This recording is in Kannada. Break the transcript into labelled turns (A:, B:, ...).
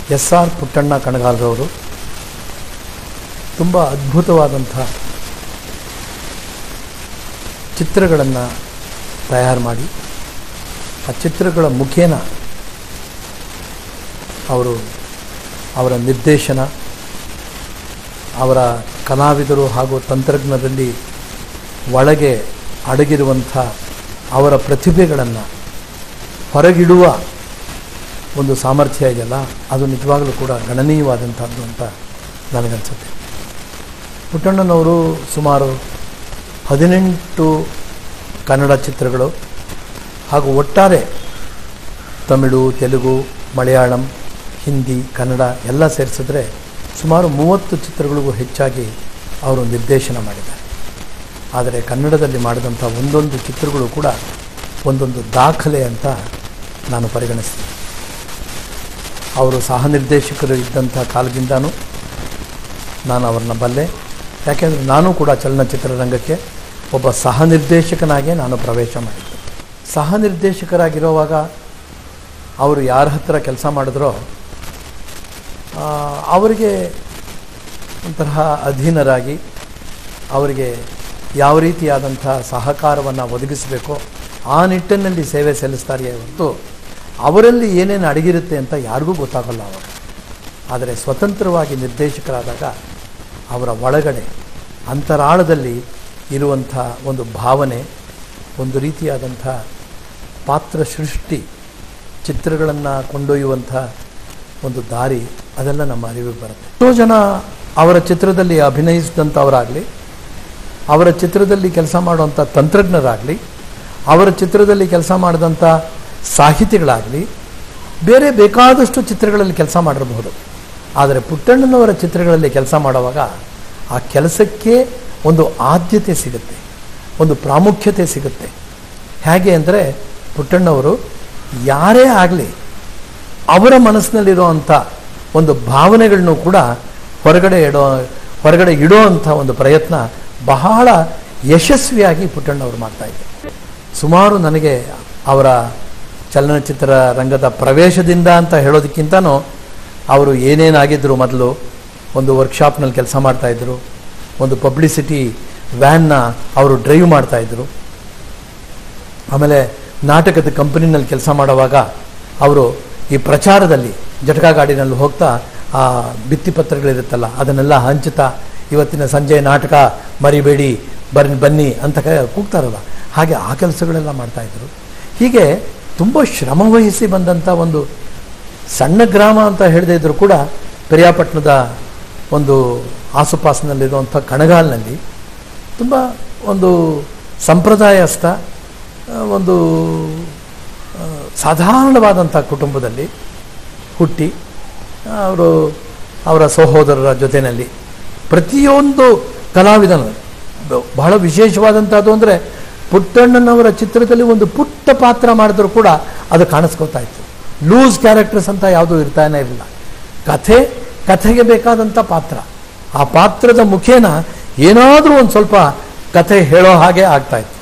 A: ಎಸ್ ಆರ್ ಪುಟ್ಟಣ್ಣ ಕಣಗಾಲ್ರವರು ತುಂಬ ಅದ್ಭುತವಾದಂಥ ಚಿತ್ರಗಳನ್ನು ತಯಾರು ಮಾಡಿ ಆ ಚಿತ್ರಗಳ ಮುಖೇನ ಅವರು ಅವರ ನಿರ್ದೇಶನ ಅವರ ಕಲಾವಿದರು ಹಾಗೂ ತಂತ್ರಜ್ಞದಲ್ಲಿ ಒಳಗೆ ಅಡಗಿರುವಂಥ ಅವರ ಪ್ರತಿಭೆಗಳನ್ನು ಹೊರಗಿಡುವ ಒಂದು ಸಾಮರ್ಥ್ಯ ಇದೆಯಲ್ಲ ಅದು ನಿಜವಾಗಲೂ ಕೂಡ ಗಣನೀಯವಾದಂಥದ್ದು ಅಂತ ನನಗನ್ಸುತ್ತೆ ಪುಟ್ಟಣ್ಣನವರು ಸುಮಾರು ಹದಿನೆಂಟು ಕನ್ನಡ ಚಿತ್ರಗಳು ಹಾಗೂ ಒಟ್ಟಾರೆ ತಮಿಳು ತೆಲುಗು ಮಲಯಾಳಂ ಹಿಂದಿ ಕನ್ನಡ ಎಲ್ಲ ಸೇರಿಸಿದ್ರೆ ಸುಮಾರು ಮೂವತ್ತು ಚಿತ್ರಗಳಿಗೂ ಹೆಚ್ಚಾಗಿ ಅವರು ನಿರ್ದೇಶನ ಮಾಡಿದ್ದಾರೆ ಆದರೆ ಕನ್ನಡದಲ್ಲಿ ಮಾಡಿದಂಥ ಒಂದೊಂದು ಚಿತ್ರಗಳು ಕೂಡ ಒಂದೊಂದು ದಾಖಲೆ ಅಂತ ನಾನು ಪರಿಗಣಿಸ್ತೀನಿ ಅವರು ಸಹ ನಿರ್ದೇಶಕರು ಇದ್ದಂಥ ಕಾಲದಿಂದನೂ ನಾನು ಅವ್ರನ್ನ ಬಲ್ಲೆ ಯಾಕೆಂದರೆ ನಾನು ಕೂಡ ಚಲನಚಿತ್ರ ರಂಗಕ್ಕೆ ಒಬ್ಬ ಸಹ ನಿರ್ದೇಶಕನಾಗೇ ನಾನು ಪ್ರವೇಶ ಮಾಡಿದ್ದೆ ಸಹ ನಿರ್ದೇಶಕರಾಗಿರೋವಾಗ ಅವರು ಯಾರ ಹತ್ರ ಕೆಲಸ ಮಾಡಿದ್ರೋ ಆ, ಅವರಿಗೆ ಒಂಥರ ಅಧೀನರಾಗಿ ಅವರಿಗೆ ಯಾವ ರೀತಿಯಾದಂಥ ಸಹಕಾರವನ್ನು ಒದಗಿಸಬೇಕೋ ಆ ನಿಟ್ಟಿನಲ್ಲಿ ಸೇವೆ ಸಲ್ಲಿಸ್ತಾರೆ ಹೊರತು ಅವರಲ್ಲಿ ಏನೇನು ಅಡಗಿರುತ್ತೆ ಅಂತ ಯಾರಿಗೂ ಗೊತ್ತಾಗಲ್ಲ ಅವಾಗ ಆದರೆ ಸ್ವತಂತ್ರವಾಗಿ ನಿರ್ದೇಶಕರಾದಾಗ ಅವರ ಒಳಗಡೆ ಅಂತರಾಳದಲ್ಲಿ ಇರುವಂಥ ಒಂದು ಭಾವನೆ ಒಂದು ರೀತಿಯಾದಂಥ ಪಾತ್ರ ಸೃಷ್ಟಿ ಚಿತ್ರಗಳನ್ನು ಕೊಂಡೊಯ್ಯುವಂಥ ಒಂದು ದಾರಿ ಅದೆಲ್ಲ ನಮ್ಮ ಅರಿವಿಗೆ ಬರುತ್ತೆ ಎಷ್ಟೋ ಜನ ಅವರ ಚಿತ್ರದಲ್ಲಿ ಅಭಿನಯಿಸಿದಂಥವರಾಗಲಿ ಅವರ ಚಿತ್ರದಲ್ಲಿ ಕೆಲಸ ಮಾಡುವಂಥ ತಂತ್ರಜ್ಞರಾಗಲಿ ಅವರ ಚಿತ್ರದಲ್ಲಿ ಕೆಲಸ ಮಾಡಿದಂಥ ಸಾಹಿತಿಗಳಾಗಲಿ ಬೇರೆ ಬೇಕಾದಷ್ಟು ಚಿತ್ರಗಳಲ್ಲಿ ಕೆಲಸ ಮಾಡಿರಬಹುದು ಆದರೆ ಪುಟ್ಟಣ್ಣನವರ ಚಿತ್ರಗಳಲ್ಲಿ ಕೆಲಸ ಮಾಡುವಾಗ ಆ ಕೆಲಸಕ್ಕೆ ಒಂದು ಆದ್ಯತೆ ಸಿಗುತ್ತೆ ಒಂದು ಪ್ರಾಮುಖ್ಯತೆ ಸಿಗುತ್ತೆ ಹೇಗೆ ಅಂದರೆ ಪುಟ್ಟಣ್ಣವರು ಯಾರೇ ಆಗಲಿ ಅವರ ಮನಸ್ಸಿನಲ್ಲಿರುವಂಥ ಒಂದು ಭಾವನೆಗಳನ್ನು ಕೂಡ ಹೊರಗಡೆ ಇಡೋ ಹೊರಗಡೆ ಇಡೋ ಅಂಥ ಒಂದು ಪ್ರಯತ್ನ ಬಹಳ ಯಶಸ್ವಿಯಾಗಿ ಪುಟ್ಟಣ್ಣವರು ಮಾಡ್ತಾ ಇದ್ದಾರೆ ಸುಮಾರು ನನಗೆ ಅವರ ಚಲನಚಿತ್ರ ರಂಗದ ಪ್ರವೇಶದಿಂದ ಅಂತ ಹೇಳೋದಕ್ಕಿಂತನೂ ಅವರು ಏನೇನಾಗಿದ್ದರು ಮೊದಲು ಒಂದು ವರ್ಕ್ಶಾಪ್ನಲ್ಲಿ ಕೆಲಸ ಮಾಡ್ತಾಯಿದ್ರು ಒಂದು ಪಬ್ಲಿಸಿಟಿ ವ್ಯಾನ್ನ ಅವರು ಡ್ರೈವ್ ಮಾಡ್ತಾಯಿದ್ರು ಆಮೇಲೆ ನಾಟಕದ ಕಂಪನಿನಲ್ಲಿ ಕೆಲಸ ಮಾಡುವಾಗ ಅವರು ಈ ಪ್ರಚಾರದಲ್ಲಿ ಜಟಕಾ ಗಾಡಿನಲ್ಲಿ ಹೋಗ್ತಾ ಆ ಭಿತ್ತಿಪತ್ರಗಳಿರುತ್ತಲ್ಲ ಅದನ್ನೆಲ್ಲ ಹಂಚುತ್ತಾ ಇವತ್ತಿನ ಸಂಜೆ ನಾಟಕ ಮರಿಬೇಡಿ ಬನ್ನಿ ಬನ್ನಿ ಅಂತ ಕ- ಕೂಗ್ತಾರಲ್ಲ ಹಾಗೆ ಆ ಕೆಲಸಗಳೆಲ್ಲ ಮಾಡ್ತಾಯಿದ್ರು ಹೀಗೆ ತುಂಬ ಶ್ರಮವಹಿಸಿ ಬಂದಂಥ ಒಂದು ಸಣ್ಣ ಗ್ರಾಮ ಅಂತ ಹೇಳದೇ ಇದ್ದರೂ ಕೂಡ ಪೆರಿಯಾಪಟ್ಟಣದ ಒಂದು ಆಸುಪಾಸಿನಲ್ಲಿರುವಂಥ ಕಣಗಾಲ್ನಲ್ಲಿ ತುಂಬ ಒಂದು ಸಂಪ್ರದಾಯಸ್ಥ ಆ, ಒಂದು ಆ, ಸಾಧಾರಣವಾದಂಥ ಕುಟುಂಬದಲ್ಲಿ ಹುಟ್ಟಿ ಅವರು ಅವರ ಸಹೋದರರ ಜೊತೆಯಲ್ಲಿ ಪ್ರತಿಯೊಂದು ಕಲಾವಿದನು ಬ- ಬಹಳ ವಿಶೇಷವಾದಂಥದ್ದು ಅಂದರೆ ಪುಟ್ಟಣ್ಣನವರ ಚಿತ್ರದಲ್ಲಿ ಒಂದು ಪುಟ್ಟ ಪಾತ್ರ ಮಾಡಿದ್ರು ಕೂಡ ಅದು ಕಾಣಿಸ್ಕೊತಾ ಇತ್ತು ಲೂಸ್ ಕ್ಯಾರೆಕ್ಟರ್ಸ್ ಅಂತ ಯಾವುದೂ ಇರ್ತಾನೆ ಇರಲಿಲ್ಲ ಕಥೆ ಕಥೆಗೆ ಬೇಕಾದಂಥ ಪಾತ್ರ ಆ ಪಾತ್ರದ ಮುಖೇನ ಏನಾದರೂ ಒಂದು ಸ್ವಲ್ಪ ಕಥೆ ಹೇಳೋ ಹಾಗೆ ಆಗ್ತಾ ಇತ್ತು